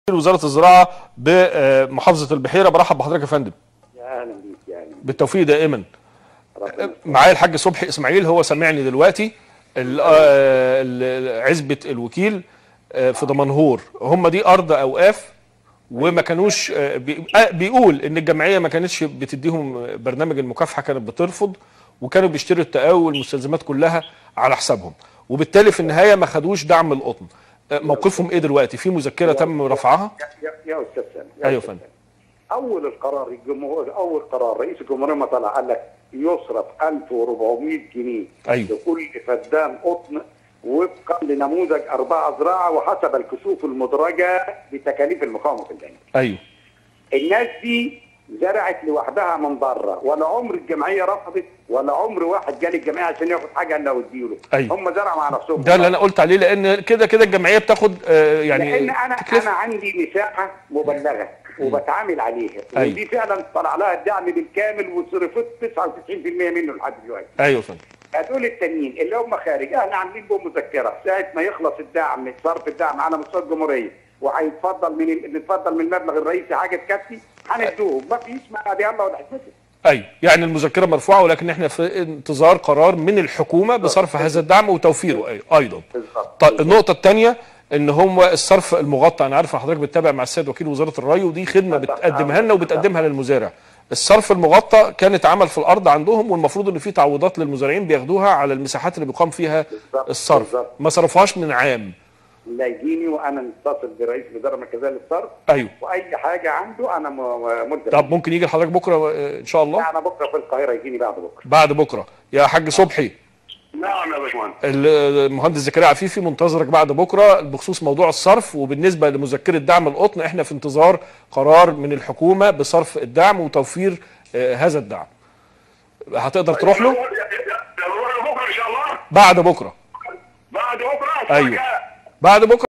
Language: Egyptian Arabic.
وزاره الزراعه بمحافظه البحيره برحب بحضرتك يا فندم يا اهلا بيك يا اهلا بالتوفيق دائما ربنا معايا الحاج صبحي اسماعيل هو سامعني دلوقتي ال- آه، ال- عزبه الوكيل آه، في دمنهور هم دي ارض اوقاف وما كانوش آه، بي- آه، بيقول ان الجمعيه ما كانتش بتديهم برنامج المكافحه كانت بترفض وكانوا بيشتروا التقاوي والمستلزمات كلها على حسابهم وبالتالي في النهايه ما خدوش دعم القطن آه، موقفهم ايه دلوقتي في مذكره تم رفعها يا, يا, يا استاذ سامي يا أيوة أستاذ فندم. سامي. اول القرار الجمهور اول قرار رئيس الجمهوريه ما طلع قال لك يصرف 1400 جنيه أيوة. لكل فدان قطن وفقا لنموذج أربعة زراعة وحسب الكشوف المدرجة بتكاليف المقاومة في الجنة. ايوه الناس دي زرعت لوحدها من بره ولا عمر الجمعيه رفضت ولا عمر واحد جالي الجمعيه عشان ياخد حاجه الا وديله أيوة. هم زرعوا مع نفسهم ده اللي انا قلت عليه لان كده كده الجمعيه بتاخد آه، يعني لان انا تكلفة. انا عندي مساحه مبلغه وبتعامل عليها أيوة. ودي فعلا طلع لها الدعم بالكامل وصرفت 99% منه لحد دلوقتي ايوه يا فندم هدول التانيين اللي هم خارج احنا عاملين بهم مذكره ساعه ما يخلص الدعم صرف الدعم على مستوى الجمهوريه وهيتفضل من ال- نتفضل من المبلغ الرئيسي حاجه تكفي هندوهم ما فيش ما دي الله ولا حكمته ايوه يعني المذكره مرفوعه ولكن احنا في انتظار قرار من الحكومه بصرف هذا الدعم وتوفيره أي- ايضا بالظبط طيب النقطه الثانيه ان هم الصرف المغطى انا عارف حضرتك بتتابع مع السيد وكيل وزاره الري ودي خدمه بتقدمها لنا وبتقدمها للمزارع الصرف المغطى كانت عمل في الارض عندهم والمفروض ان في تعويضات للمزارعين بياخدوها على المساحات اللي بيقام فيها بالظبط، الصرف بالظبط. ما صرفوهاش من عام لا يجيني وانا نتصل برئيس الاداره المركزيه للصرف ايوه واي حاجه عنده انا م- ملزم طب ممكن يجي لحضرتك بكره آه، ان شاء الله انا بكره في القاهره يجيني بعد بكره بعد بكره يا حاج صبحي نعم يا باشمهندس المهندس زكريا عفيفي منتظرك بعد بكره بخصوص موضوع الصرف وبالنسبه لمذكره دعم القطن احنا في انتظار قرار من الحكومه بصرف الدعم وتوفير آه، هذا الدعم هتقدر تروح له نروح له بكره ان شاء الله بعد بكره بعد بكره ايوه بعد بكره